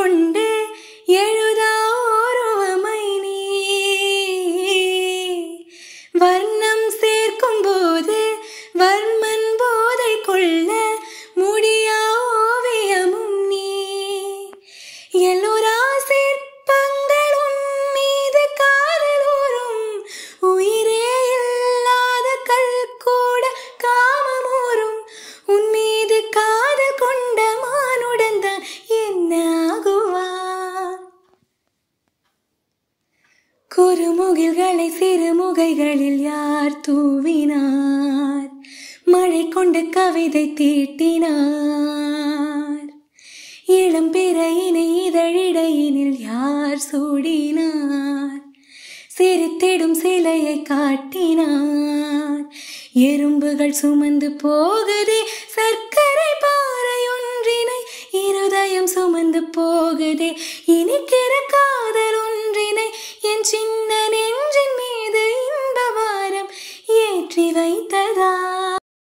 கொண்டு எழுதா ஓருவமை நீ வர்ணம் சேர்க்கும் போது வர்மன் போதை கொள்ள முடியா ஓவியமும் நீ எல்லோரா சிற்பங்கள் உன் மீது காதல் ஊறும் உயிரே இல்லாத கல் கூட காமமூறும் உன் மீது காதல் கொண்ட மானுடன் தான் என்ன ஆகுவான் குறுமுகில்களை சிறுமுகைகளில் யார் தூவினார் மழை கொண்டு கவிதை தீட்டினார் இளம் பிறையினை இதழிடையினில் யார் சூடினார் சிரித்திடும் சிலையை காட்டினார் எறும்புகள் சுமந்து போகுதே சர்க்கரை பாறை ஒன்றினை இருதயம் சுமந்து போகுதே இனிக்கிற காதல் ஒன்றினை என் சின்ன நெஞ்சின் மீது இன்ப வாரம் ஏற்றி வைத்ததா